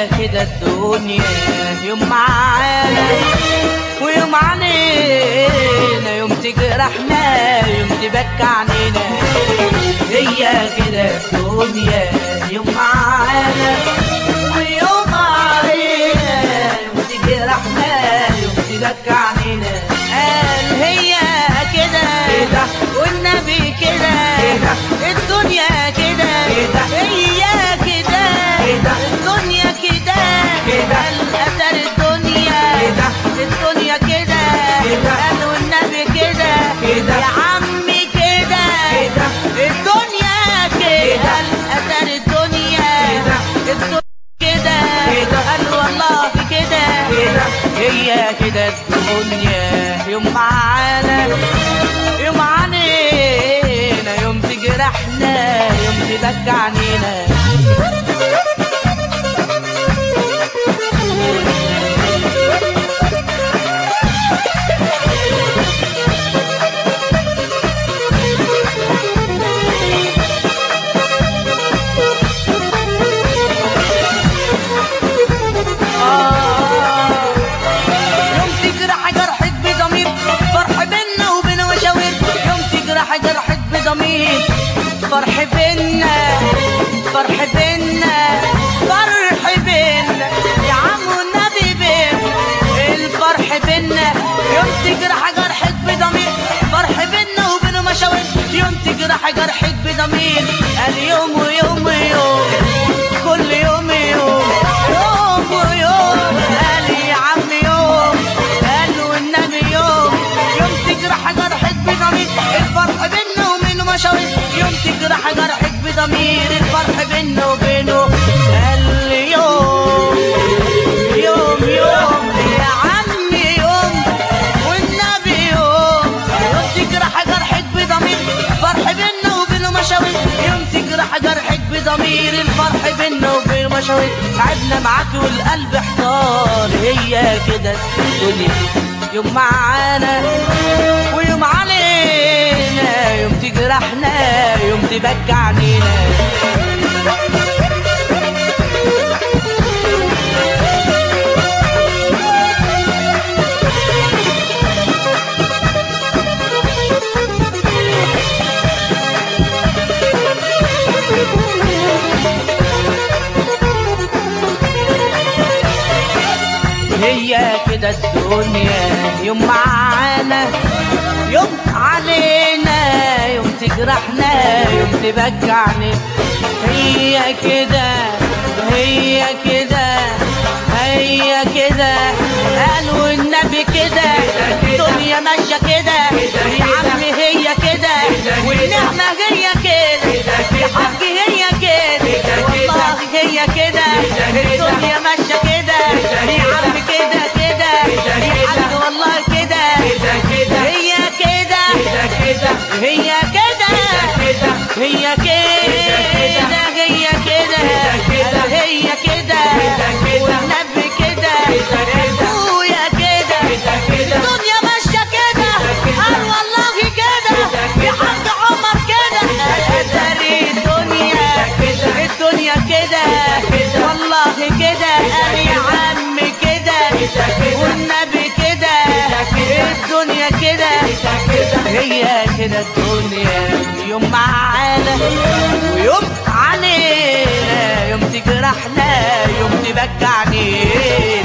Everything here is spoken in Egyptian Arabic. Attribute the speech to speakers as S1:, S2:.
S1: كده الدنيا يوم معانا ويوم علينا يوم تجرحنا يوم تبكى عنينا هي كده الدنيا يوم معانا ويوم علينا يوم تجرحنا يوم تبكى عنينا قال هي كده
S2: كده.
S1: والنبي كده
S2: كده.
S1: الدنيا كده
S2: كده.
S1: هي كده
S2: كده.
S1: الدنيا كده
S2: كده.
S1: الأثر الدنيا
S2: كده.
S1: الدنيا كده
S2: كده.
S1: قال والنبي كده
S2: كده.
S1: يا عمي كده
S2: كده.
S1: الدنيا كده
S2: كده.
S1: الأثر الدنيا
S2: كده.
S1: الدنيا كده
S2: كده.
S1: قال والله كده
S2: كده.
S1: هي كده الدنيا يوم معانا يوم علينا يوم تجرحنا يوم تبكى عنينا آه. يوم تجرح جرحك بضمير فرح بينا وبين مشاوير يوم تجرح جرحك بضمير فرح بينا فرح بينا فرح بينا يا عم والنبي بينا الفرح بينا يوم تجرح جرحك بضمير فرح بينا وبين مشاوير يوم تجرح جرحك بضمير اليوم ويوم ويوم كل يوم يوم يوم ويوم قال يا عم يوم قال والنبي يوم يوم تجرح جرحك بضمير الفرح بينا وبينه مشاوير يوم تجرح جرحك بضمير الفرح بينا وبينه قال يوم يوم يوم يا عم يوم والنبي يوم يوم تجرح جرحك بضمير فرح بينا وبينه مشاوير يوم تجرح جرحك بضمير الفرح بينا وبينه مشاوير تعبنا معاك والقلب احتار هي كده الدنيا يوم معانا ويوم علينا يوم تجرحنا يوم تبكى عنينا هي كده الدنيا يوم معانا يوم علينا يوم تجرحنا يوم تبكى عنينا هي كده هي كده هي كده قالوا النبي كده الدنيا ماشيه كده يا عم هي كده والنعمه هي كده يا حاج هي كده والله هي كده الدنيا ماشيه كده يا عم كده كده يا حاج والله كده هي كده هي كده هي كده هي كده هي كده والنبي كده ابويا كده الدنيا ماشيه كده قال والله كده يا حاج عمر كده اتاري الدنيا الدنيا كده والله كده قال يا عم كده والنبي كده الدنيا كده هي كده الدنيا يوم معانا ويوم علينا يوم تجرحنا يوم تبكى علينا